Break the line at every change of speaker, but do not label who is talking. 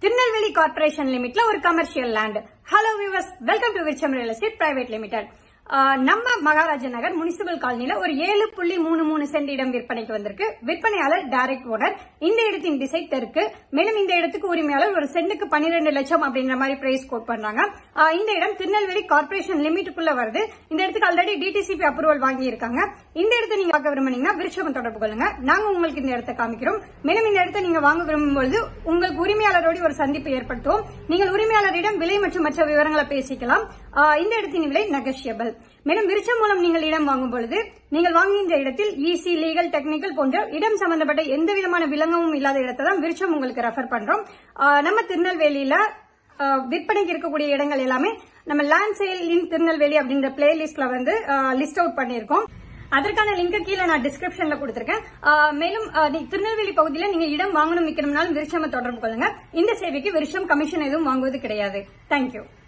Tirunelveli corporation லிமிட்ல ஒரு commercial land hello viewers welcome to விர்ச்சம் ரியல் எஸ்டேட் பிரைவேட் லிமிடெட் நம்ம மகாராஜா நகர் முனிசிபல் காலனில ஒரு ஏழு புள்ளி மூணு மூணு சென்ட் இடம் விற்பனைக்கு வந்திருக்கு விற்பனையாளர் டைரக்ட் ஓனர் இந்த இடத்தின் திசை தெற்கு மேலும் இந்த இடத்துக்கு உரிமையாளர் ஒரு சென்ட்டுக்கு பன்னிரெண்டு லட்சம் அப்படின்ற மாதிரி பிரைஸ் கோட் பண்றாங்க ஆஹ் இந்த இடம் திருநெல்வேலி கார்ப்பரேஷன் லிமிட்டுக்குள்ள வருது இந்த இடத்துக்கு ஆல்ரெடி டிடிசிபி அப்ரூவல் வாங்கி இருக்காங்க இந்த இடத்தை நீங்க பார்க்க விரும்புனீங்கன்னா விருட்சம் தொடர்பு கொள்ளுங்க நாங்க உங்களுக்கு இந்த இடத்தை காமிக்கிறோம் மேலும் இந்த இடத்தை நீங்க வாங்க விரும்பும்போது உங்களுக்கு உரிமையாளரோடு ஒரு சந்திப்பு ஏற்படுத்துவோம் நீங்கள் உரிமையாளரிடம் விலை மற்றும் மற்ற விவரங்களை பேசிக்கலாம் ஆஹ் இந்த இடத்தின் விலை நெகஷியபிள் மேலும் விருட்சம் மூலம் நீங்கள் இடம் வாங்கும் பொழுது நீங்கள் வாங்குகின்ற இடத்தில் இசி லீகல் டெக்னிக்கல் போன்ற இடம் சம்பந்தப்பட்ட எந்த விதமான விலங்கமும் இல்லாத இடத்தை தான் விருட்சம் உங்களுக்கு ரெஃபர் பண்றோம் ஆஹ் நம்ம திருநெல்வேலியில ஆஹ் விற்பனைக்கு இருக்கக்கூடிய இடங்கள் எல்லாமே நம்ம லேண்ட் சேல் இன் திருநெல்வேலி அப்படின்ற பிளேலிஸ்ட்ல வந்து லிஸ்ட் அவுட் பண்ணியிருக்கோம் அதற்கான லிங்க் கீழே நான் டிஸ்கிரிப்ஷன்ல கொடுத்திருக்கேன் ஆஹ் மேலும் ஆஹ் நீ- திருநெல்வேலி பகுதியில் நீங்க இடம் வாங்கணும் விற்கணும்னாலும் விருட்சம தொடர்பு கொள்ளுங்க இந்த சேவைக்கு விருட்சம் கமிஷன் எதுவும் வாங்குவது கிடையாது தேங்க்யூ